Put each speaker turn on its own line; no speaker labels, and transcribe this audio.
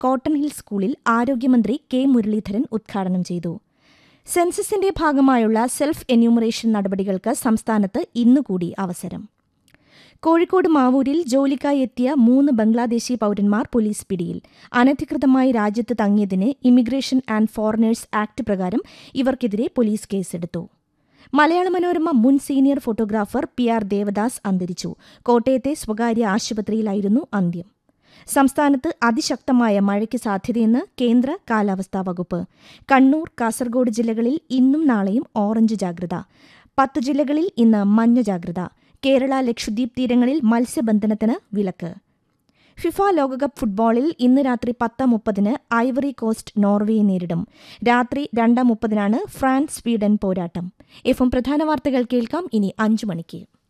cotton hill സ്കൂളിൽ ആരോഗ്യമന്ത്രി K Muraleedharan ഉദ്ഘാടനം ചെയ്തു സെൻസസിന്റെ ഭാഗമായുള്ള സെൽഫ് എന്യൂമറേഷൻ നടപടികൾക്ക് സംസ്ഥാനത്ത് ഇന്നുകൂടി അവസരം കോഴിക്കോട് മാവൂരിൽ ജോലിക്കായി എത്തിയ മൂന്ന് ബംഗ്ലാദേശി പൌരന്മാർ പോലീസ് പിടിയിൽ അനധികൃതമായി രാജ്യത്ത് തങ്ങിയതിന് ഇമിഗ്രേഷൻ ആൻഡ് ഫോറിനേഴ്സ് ആക്ട് പ്രകാരം ഇവർക്കെതിരെ പോലീസ് കേസെടുത്തു മലയാള മനോരമ മുൻ senior photographer P R Devadas അന്തരിച്ചു കോട്ടയത്തെ സ്വകാര്യ ആശുപത്രിയിലായിരുന്നു അന്ത്യം സംസ്ഥാനത്ത് അതിശക്തമായ മഴയ്ക്ക് സാധ്യതയെന്ന് കേന്ദ്ര കാലാവസ്ഥാ വകുപ്പ് കണ്ണൂർ കാസർഗോഡ് ജില്ലകളിൽ ഇന്നും നാളെയും ഓറഞ്ച് ജാഗ്രത പത്ത് ജില്ലകളിൽ ഇന്ന് മഞ്ഞ ജാഗ്രത കേരള ലക്ഷദ്വീപ് തീരങ്ങളിൽ മത്സ്യബന്ധനത്തിന് വിലക്ക് ഫിഫ ലോകകപ്പ് ഫുട്ബോളിൽ ഇന്ന് രാത്രി പത്ത് മുപ്പതിന് ഐവറി കോസ്റ്റ് നോർവേയെ നേരിടും രാത്രി രണ്ട് മുപ്പതിനാണ് ഫ്രാൻസ് സ്വീഡൻ പോരാട്ടം എഫും പ്രധാന വാർത്തകൾ കേൾക്കാം ഇനി അഞ്ചു മണിക്ക്